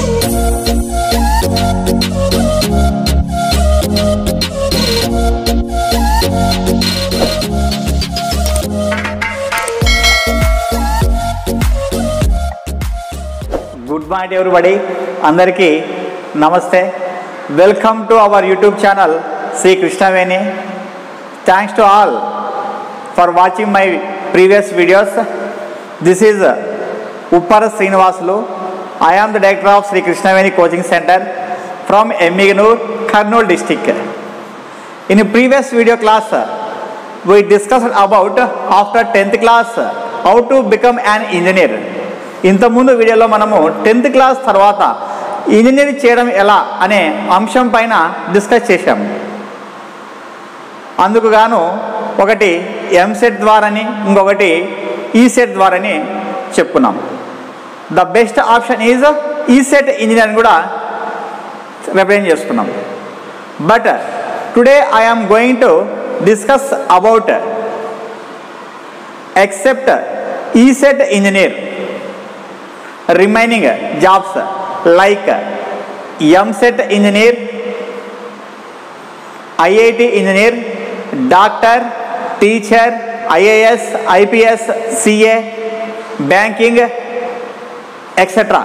good morning everybody అందరికీ నమస్తే welcome to our YouTube channel Sri Krishnaveni thanks to all for watching my previous videos this is Uppara Srinivasulu I am the director of Sri Krishnaveni coaching centre from Emmiganur Kurnool district in previous video class we discussed about after 10th class how to become an engineer ఇంతకుముందు వీడియోలో మనము tenth class తర్వాత engineering చేయడం ఎలా అనే అంశం పైన discuss చేశాము అందుకు గాను ఒకటి ఎంసెట్ ద్వారాని ఇంకొకటి ఈసెట్ ద్వారాని చెప్పుకున్నాం the best option is ECET engineering కూడా రిప్రజెంట్ చేసుకున్నాం but today I am going to discuss about except ECET engineer remaining jobs like EAMCET engineer IIT engineer doctor teacher IAS IPS CA banking etcetera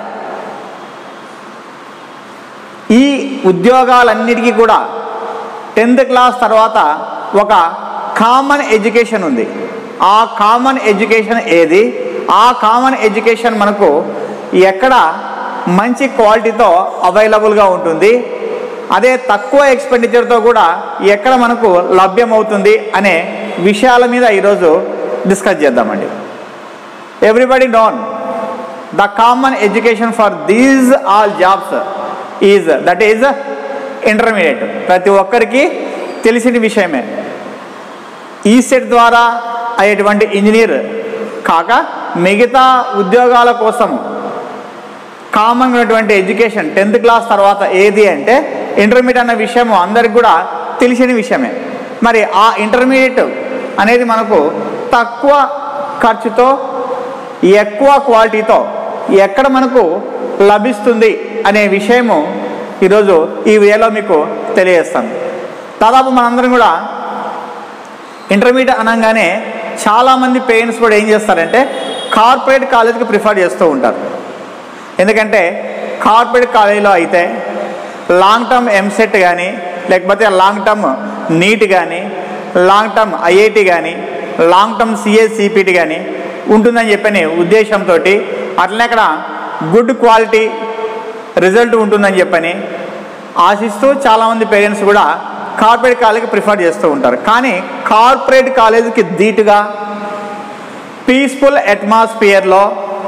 ఈ ఉద్యోగాలన్నిటికీ కూడా tenth class తర్వాత ఒక common education ఉంది ఆ common education ఏది ఆ common education మనకు ఎక్కడ మంచి క్వాలిటీతో అవైలబుల్గా ఉంటుంది అదే తక్కువ ఎక్స్పెండిచర్తో కూడా ఎక్కడ మనకు లభ్యమవుతుంది అనే విషయాల మీద ఈరోజు డిస్కస్ చేద్దామండి everybody known the common education for these all jobs is that is intermediate ప్రతి ఒక్కరికి తెలిసిన విషయమే ఈ సెట్ ద్వారా అయ్యేటువంటి ఇంజనీర్ కాక మిగతా ఉద్యోగాల కోసం కామన్ ఉన్నటువంటి ఎడ్యుకేషన్ టెన్త్ క్లాస్ తర్వాత ఏది అంటే ఇంటర్మీడియట్ అన్న విషయం అందరికి కూడా తెలిసిన విషయమే మరి ఆ ఇంటర్మీడియట్ అనేది మనకు తక్కువ ఖర్చుతో ఎక్కువ క్వాలిటీతో ఎక్కడ మనకు లభిస్తుంది అనే విషయము ఈరోజు ఈ వీడియోలో మీకు తెలియజేస్తాను దాదాపు మనందరం కూడా ఇంటర్మీడియట్ అనగానే చాలామంది పేరెంట్స్ కూడా ఏం చేస్తారంటే కార్పొరేట్ కాలేజీకి ప్రిఫర్ చేస్తూ ఉంటారు ఎందుకంటే కార్పొరేట్ కాలేజీలో అయితే లాంగ్ టర్మ్ ఎంసెట్ కానీ లేకపోతే లాంగ్ టర్మ్ నీట్ కానీ లాంగ్ టర్మ్ ఐఐటి కానీ లాంగ్ టర్మ్ సిఏ సిపిటి కానీ ఉంటుందని చెప్పని ఉద్దేశంతో అట్లనే అక్కడ గుడ్ క్వాలిటీ రిజల్ట్ ఉంటుందని చెప్పని ఆశిస్తూ చాలామంది పేరెంట్స్ కూడా కార్పొరేట్ కాలేజీకి ప్రిఫర్ చేస్తూ ఉంటారు కానీ కార్పొరేట్ కాలేజీకి ధీటుగా పీస్ఫుల్ అట్మాస్ఫియర్లో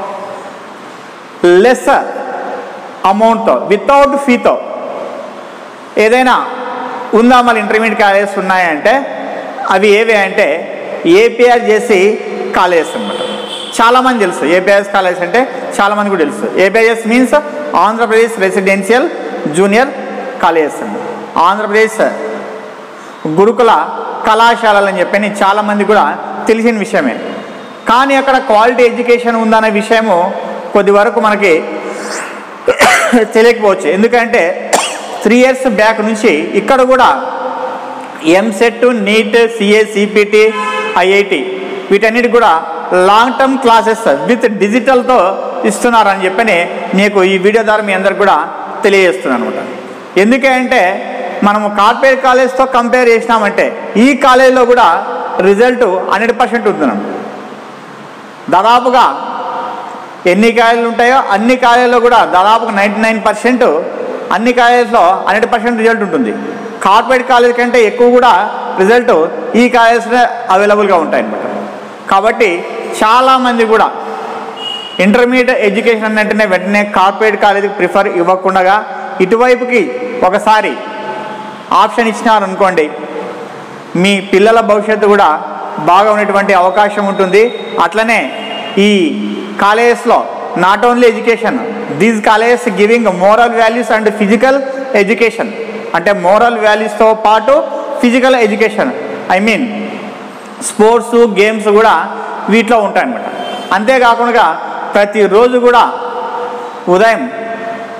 లెస్ అమౌంట్తో వితౌట్ ఫీతో ఏదైనా ఉందా మళ్ళీ ఇంటర్మీడియట్ కాలేజెస్ ఉన్నాయంటే అవి ఏవి అంటే ఏపీఆర్ చేసి కాలేజెస్ అనమాట చాలామంది తెలుసు ఏపీఆర్ఎస్ కాలేజ్ అంటే చాలామంది కూడా తెలుసు APRS means Andhra Pradesh residential junior colleges అండి ఆంధ్రప్రదేశ్ గురుకుల కళాశాలలు అని చెప్పని చాలామంది కూడా తెలిసిన విషయమే కానీ అక్కడ క్వాలిటీ ఎడ్యుకేషన్ ఉందనే విషయము కొద్ది వరకు మనకి తెలియకపోవచ్చు ఎందుకంటే త్రీ ఇయర్స్ బ్యాక్ నుంచి ఇక్కడ కూడా EAMCET NEET CA CPT IIT వీటన్నిటి కూడా లాంగ్ టర్మ్ క్లాసెస్ విత్ డిజిటల్తో ఇస్తున్నారని చెప్పని మీకు ఈ వీడియో ద్వారా మీ అందరికి కూడా తెలియజేస్తున్నాను అనమాట ఎందుకంటే మనము కార్పొరేట్ కాలేజ్తో కంపేర్ చేసినామంటే ఈ కాలేజీలో కూడా రిజల్ట్ హండ్రెడ్ పర్సెంట్ ఉంటున్నాం దాదాపుగా ఎన్ని కాలేజీలు ఉంటాయో అన్ని కాలేజీలో కూడా దాదాపుగా నైంటీ నైన్ పర్సెంట్ అన్ని కాలేజెస్లో హండ్రెడ్ పర్సెంట్ రిజల్ట్ ఉంటుంది కార్పొరేట్ కాలేజ్ కంటే ఎక్కువ కూడా రిజల్ట్ ఈ కాలేజెస్లో అవైలబుల్గా ఉంటాయి అన్నమాట కాబట్టి చాలామంది కూడా ఇంటర్మీడియట్ ఎడ్యుకేషన్ అన్నట్టునే వెంటనే కార్పొరేట్ కాలేజీకి ప్రిఫర్ ఇవ్వకుండా ఇటువైపుకి ఒకసారి ఆప్షన్ ఇచ్చినారనుకోండి మీ పిల్లల భవిష్యత్తు కూడా బాగా ఉండేటువంటి అవకాశం ఉంటుంది అట్లనే ఈ కాలేజెస్లో not only education these colleges giving moral values and physical education అంటే మోరల్ వాల్యూస్తో పాటు physical education I mean sports games కూడా వీటిలో ఉంటాయన్నమాట అంతేకాకుండా ప్రతిరోజు కూడా ఉదయం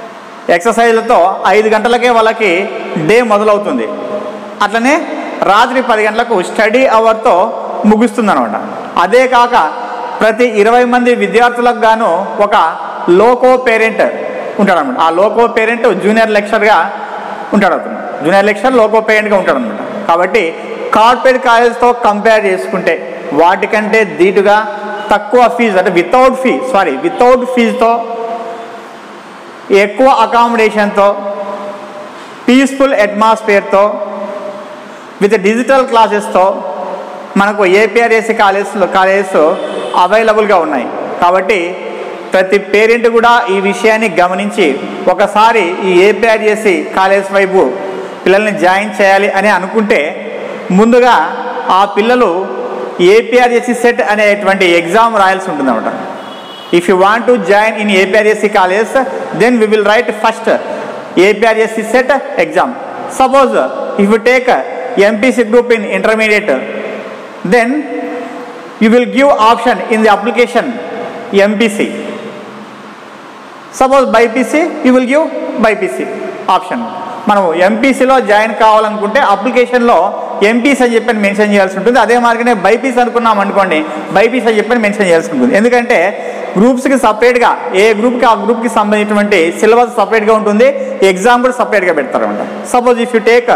ఎక్సర్సైజ్లతో ఐదు గంటలకే వాళ్ళకి డే మొదలవుతుంది అట్లనే రాత్రి పది గంటలకు స్టడీ అవర్తో ముగుస్తుంది అనమాట అదే కాక ప్రతి ఇరవై మంది విద్యార్థులకు గాను ఒక లోకో పేరెంట్ ఉంటాడనమాట ఆ లోకో పేరెంట్ జూనియర్ లెక్చర్గా ఉంటాడు అతను జూనియర్ లెక్చర్ లోకో పేరెంట్గా ఉంటాడు అనమాట కాబట్టి కార్పొరేట్ కాలేజ్తో కంపేర్ చేసుకుంటే వాటికంటే ధీటుగా తక్కువ ఫీజు అంటే వితౌట్ ఫీ సారీ వితౌట్ ఫీజుతో ఎక్కువ అకామిడేషన్తో పీస్ఫుల్ అట్మాస్ఫియర్తో విత్ డిజిటల్ క్లాసెస్తో మనకు ఏపీఆర్ఎస్సి కాలేజెస్లో కాలేజెస్ అవైలబుల్గా ఉన్నాయి కాబట్టి ప్రతి పేరెంట్ కూడా ఈ విషయాన్ని గమనించి ఒకసారి ఈ ఏపీఆర్ఎస్సి కాలేజ్ వైపు పిల్లల్ని జాయిన్ చేయాలి అని అనుకుంటే ముందుగా ఆ పిల్లలు ఏపీఆర్ఎస్సి సెట్ అనేటువంటి ఎగ్జామ్ రాయాల్సి ఉంటుందన్నమాట if you want to join in APRSC college then we will write first APRSC set exam suppose if you take MPC group in intermediate then you will give option in the application MPC suppose BiPC you will give BiPC option మనం ఎంపీసీలో join కావాలనుకుంటే అప్లికేషన్లో MPs అని చెప్పని mention చేయాల్సి ఉంటుంది అదే మార్గనే బైపీస్ అనుకున్నాం అనుకోండి బైపీస్ అని చెప్పని మెన్షన్ చేయాల్సి ఉంటుంది ఎందుకంటే గ్రూప్స్కి సపరేట్గా ఏ గ్రూప్కి ఆ గ్రూప్కి సంబంధించినటువంటి సిలబస్ సపరేట్గా ఉంటుంది ఎగ్జామ్ కూడా సపరేట్గా పెడతారన్నమాట suppose if you take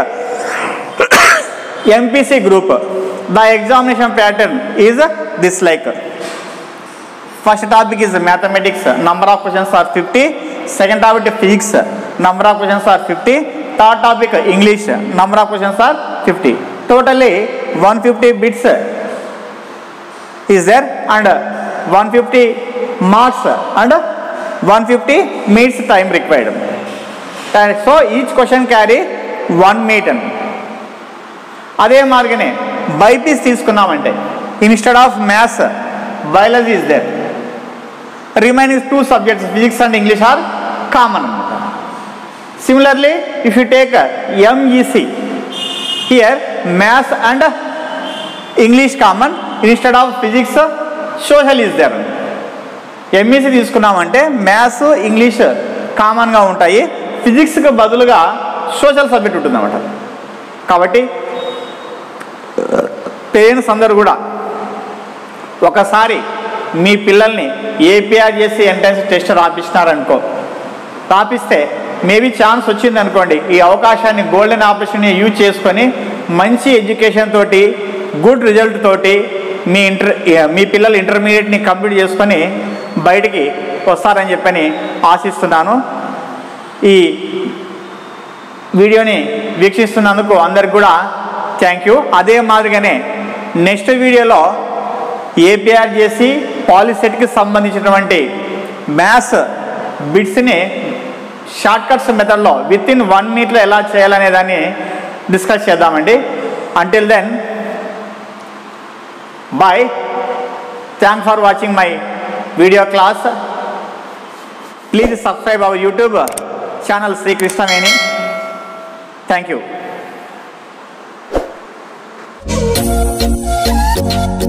MPC group the examination pattern is this like first topic is mathematics number of questions are fifty second topic physics number of questions are fifty third topic English number of questions are fifty totally one fifty bits is there and one fifty marks and one fifty minutes time required so each question carry one meet and అదే మార్గనే BiPC తీసుకున్నామంటే instead of maths biology is there remaining two subjects physics and English are common అనమాట similarly if you take MEC here maths and English common instead of physics social is there MEC తీసుకున్నామంటే maths English కామన్గా ఉంటాయి ఫిజిక్స్కి బదులుగా social subject ఉంటుందన్నమాట కాబట్టి parents అందరూ కూడా ఒకసారి మీ పిల్లల్ని ఏపీఆర్జేసీ ఎంట్రన్స్ టెస్ట్ రాపిస్తున్నారనుకో రాపిస్తే మేబీ ఛాన్స్ వచ్చింది అనుకోండి ఈ అవకాశాన్ని గోల్డెన్ ఆపర్చునిటీ యూజ్ చేసుకొని మంచి ఎడ్యుకేషన్ తోటి గుడ్ రిజల్ట్ తోటి మీ ఇంటర్ మీ పిల్లలు ఇంటర్మీడియట్ని కంప్లీట్ చేసుకొని బయటికి వస్తారని చెప్పని ఆశిస్తున్నాను ఈ వీడియోని వీక్షిస్తున్నందుకు అందరికి కూడా థ్యాంక్ యూ అదే మాదిరిగానే నెక్స్ట్ వీడియోలో ఏపీఆర్ చేసి పాలిసెట్కి సంబంధించినటువంటి మ్యాథ్స్ బిట్స్ని షార్ట్ కట్స్ మెథడ్లో విత్ ఇన్ వన్ మినిట్లో ఎలా చేయాలనే దాన్ని డిస్కస్ చేద్దామండి until then bye thank for watching my video class please subscribe our YouTube channel Sri Krishnaveni thank you